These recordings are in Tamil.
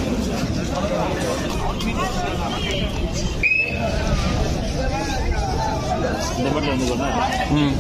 இந்த மட்டும் வந்து போனா ம்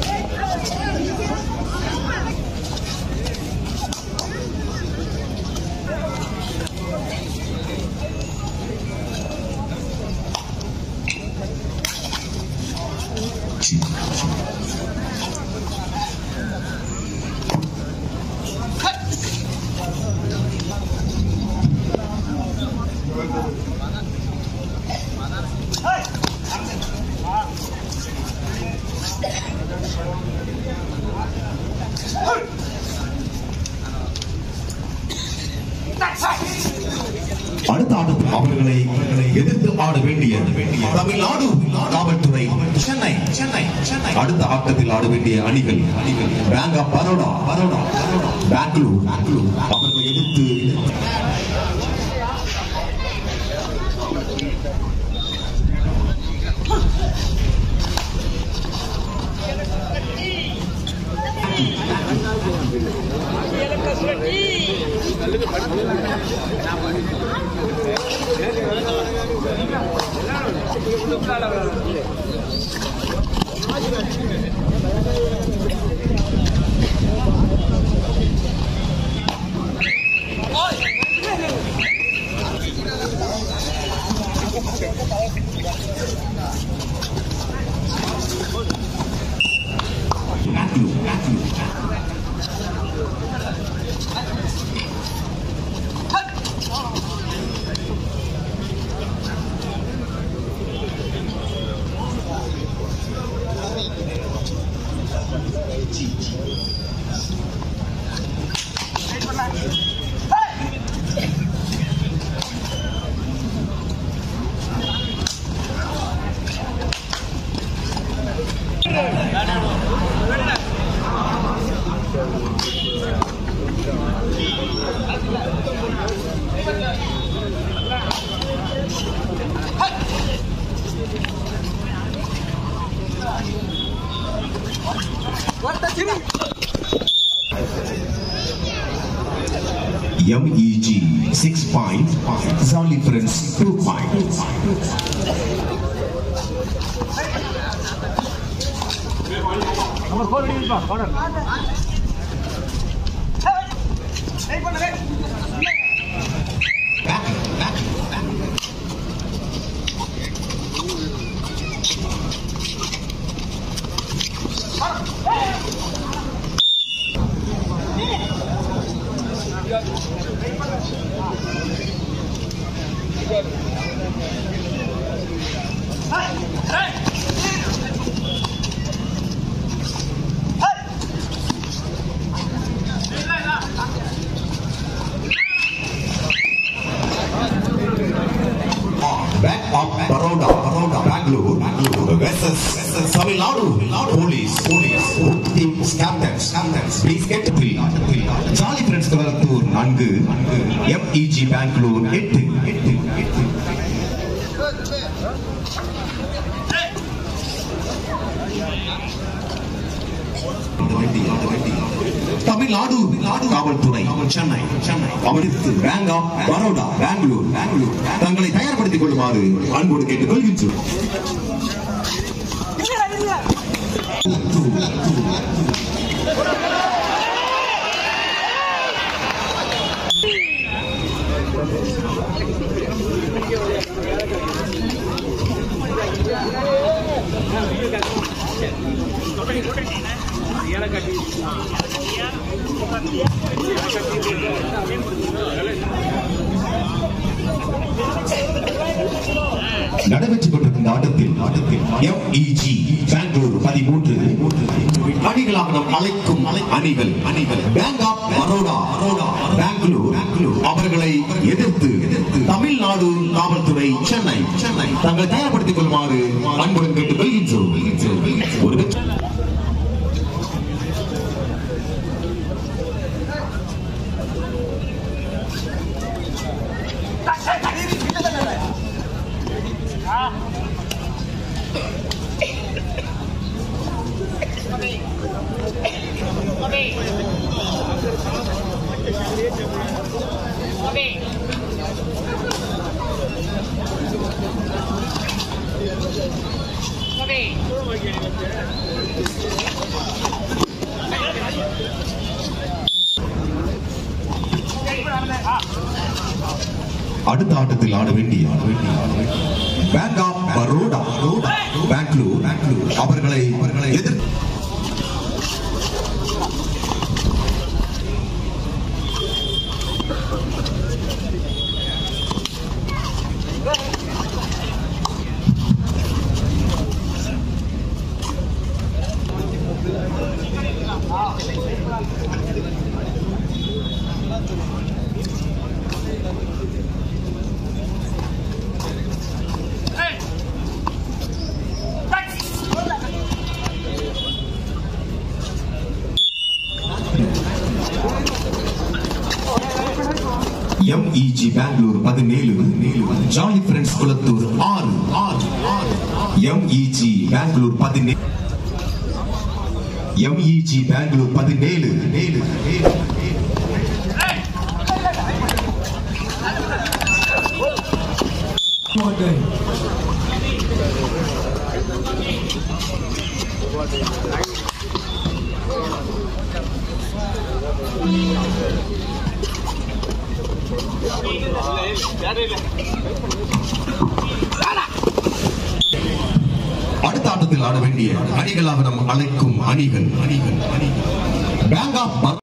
அடுத்த ஆட்டத்தில் அவர்களை எதிர்த்து ஆட வேண்டிய தமிழ்நாடு காவல்துறை சென்னை சென்னை சென்னை அடுத்த ஆட்டத்தில் ஆட வேண்டிய அணிகள் அணிகள் பேங்க் ஆஃப் பரோடா பரோடா பெங்களூர் பெங்களூர் அவர்களை எதிர்த்து Bangalore Bangalore MEG 6 point, Zali Friends 2 point. Back, back, back. Back of Baroda, Baroda, Bangalore, Bangalore versus versus Tamil Nadu, Police, Police, teams captains, captains. Please get the three, three. Jolly Friends கவலத்தூர் நான்கு, MEG Bangalore எட்டு, எட்டு, எட்டு. தமிழ்நாடு நாடு காவல்துறை சென்னை சென்னை அவருக்கு பேங்க் ஆஃப் பரோடா பெங்களூர் பெங்களூர் தங்களை தயார்படுத்திக் கொள்ளுமாறு அன்போடு கேட்டுக் கொள்கின்றோம் நடைபெற்றுக் கொண்டிருக்கின்ற ஆட்டத்தில் ஆட்டத்தில் MEG பெங்களூர் பதிமூன்று அணிகளாக நாம் அழைக்கும் அணிகள் அணிகள் பேங்க் ஆஃப் பரோடா பரோடா பெங்களூர் பெங்களூர் அவர்களை எதிர்த்து எதிர்த்து தமிழ்நாடு காவல்துறை சென்னை சென்னை தங்களை தயார்படுத்திக் கொள்ளுமாறு அன்புடன் கேட்டுக் கொள்கின்றோம் ஒரு வெற்றி- Okay. அடுத்த ஆட்டத்தில் ஆட வேண்டிய ஆட வேண்டிய ஆட வேண்டிய பேங்க் ஆஃப் பரோடா பெங்களூர் பெங்களூர் அவர்களை அவர்களை எதிர் எம்இஜி பெங்களூர் பதினேழு ஜாலி ஃப்ரெண்ட்ஸ் குளத்தூர் ஆறு ஆறு எம்இஜி பெங்களூர் பதினேழு எம்இஜி பெங்களூர் பதினேழு ஏழு ஏழு அடுத்த ஆட்டத்தில் ஆட வேண்டிய அணிகளாக நாம் அழைக்கும் அணிகள் அணிகள் அணிகள் பேங்க் ஆஃப்